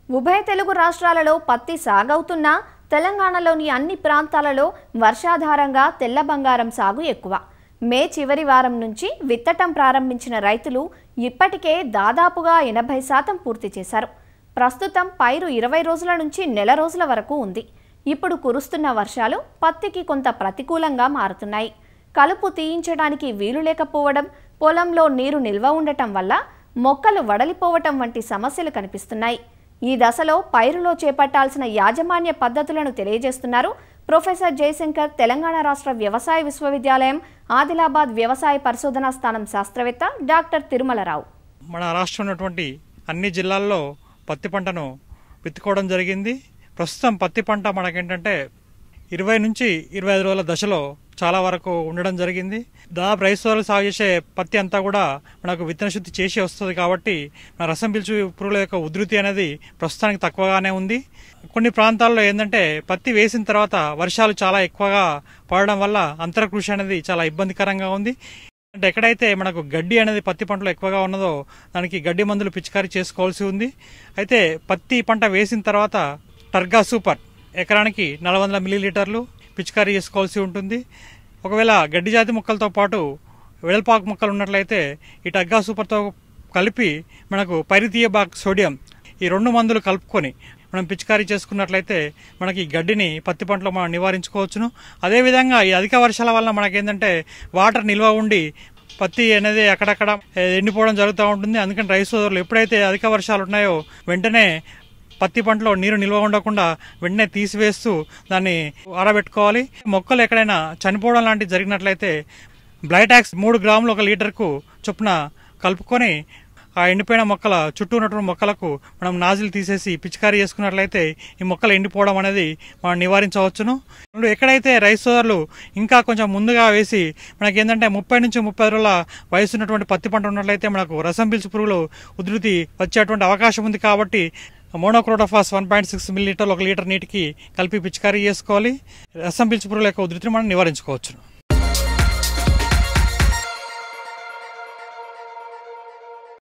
ఉభయ తెలుగు రాష్ట్రాలలో పత్తి సాగవుతున్నా తెలంగాణలోని అన్ని ప్రాంతాలలో వర్షాధారంగా తెల్ల బంగారం సాగు ఎక్కువ మే చివరి వారం నుంచి విత్తటం ప్రారంభించిన రైతులు ఇప్పటికే దాదాపుగా ఎనభై శాతం పూర్తి చేశారు ప్రస్తుతం పైరు ఇరవై రోజుల నుంచి నెల రోజుల వరకు ఉంది ఇప్పుడు కురుస్తున్న వర్షాలు పత్తికి కొంత ప్రతికూలంగా మారుతున్నాయి కలుపు తీయించడానికి వీలు లేకపోవడం పొలంలో నీరు నిల్వ ఉండటం వల్ల మొక్కలు వడలిపోవటం వంటి సమస్యలు కనిపిస్తున్నాయి ఈ దశలో పైరులో చేపట్టాల్సిన యాజమాన్య పద్ధతులను తెలియజేస్తున్నారు ప్రొఫెసర్ జయశంకర్ తెలంగాణ రాష్ట్ర వ్యవసాయ విశ్వవిద్యాలయం ఆదిలాబాద్ వ్యవసాయ పరిశోధనా స్థానం శాస్త్రవేత్త డాక్టర్ తిరుమలరావు మన రాష్ట్రం ఉన్నటువంటి అన్ని జిల్లాల్లో పత్తి పంటను విత్తుకోవడం జరిగింది ప్రస్తుతం పత్తి పంట మనకేంటంటే ఇరవై నుంచి ఇరవై ఐదు రోజుల దశలో చాలా వరకు ఉండడం జరిగింది దాదాపు రైతు సోదరులు సాగు చేసే పత్తి అంతా కూడా మనకు విత్తన శుద్ధి చేసి వస్తుంది కాబట్టి మన రసం పీల్చు పురుగుల యొక్క ఉధృతి అనేది ప్రస్తుతానికి తక్కువగానే ఉంది కొన్ని ప్రాంతాల్లో ఏంటంటే పత్తి వేసిన తర్వాత వర్షాలు చాలా ఎక్కువగా పడడం వల్ల అంతర కృషి అనేది చాలా ఇబ్బందికరంగా ఉంది అంటే ఎక్కడైతే మనకు గడ్డి అనేది పత్తి పంటలో ఎక్కువగా ఉన్నదో దానికి గడ్డి మందులు పిచికారీ చేసుకోవాల్సి ఉంది అయితే పత్తి పంట వేసిన తర్వాత టర్గా సూపర్ ఎకరానికి నలభై వందల మిల్లీలీటర్లు పిచికారీ చేసుకోవాల్సి ఉంటుంది ఒకవేళ గడ్డి జాతి మొక్కలతో పాటు వెడల్పాకు మొక్కలు ఉన్నట్లయితే ఈ టర్గా సూపర్తో కలిపి మనకు పైరితీయబాక్ సోడియం ఈ రెండు మందులు కలుపుకొని మనం పిచికారీ చేసుకున్నట్లయితే మనకి ఈ గడ్డిని పత్తి పంటలో మనం నివారించుకోవచ్చును అదేవిధంగా ఈ అధిక వర్షాల వల్ల మనకేంటంటే వాటర్ నిల్వ ఉండి పత్తి అనేది అక్కడక్కడ ఏ, ఎండిపోవడం జరుగుతూ ఉంటుంది అందుకని రైతు సోదరులు ఎప్పుడైతే అధిక వర్షాలు ఉన్నాయో వెంటనే పత్తి పంటలో నీరు నిల్వ ఉండకుండా వెంటనే తీసివేస్తూ దాన్ని ఆరబెట్టుకోవాలి మొక్కలు ఎక్కడైనా చనిపోవడం లాంటివి జరిగినట్లయితే బ్లైటాక్స్ మూడు గ్రాములు ఒక లీటర్కు చొప్పున కలుపుకొని ఆ ఎండిపోయిన మొక్కల చుట్టూ ఉన్నటువంటి మొక్కలకు మనం నాజిల్ తీసేసి పిచికారీ చేసుకున్నట్లయితే ఈ మొక్కలు ఎండిపోవడం అనేది మనం నివారించవచ్చును ఇప్పుడు ఎక్కడైతే రైతు సోదరులు ఇంకా కొంచెం ముందుగా వేసి మనకి ఏంటంటే ముప్పై నుంచి ముప్పై రోజుల వయసు ఉన్నటువంటి పత్తి పంట ఉన్నట్లయితే మనకు రసం పీల్చు పురుగులు ఉధృతి వచ్చేటువంటి అవకాశం ఉంది కాబట్టి monocrotophos one point six millilitre ఒక లీటర్ నీటికి కలిపి పిచికారీ చేసుకోవాలి రసం పీల్చు పురుగుల యొక్క ఉధృతిని మనం నివారించుకోవచ్చు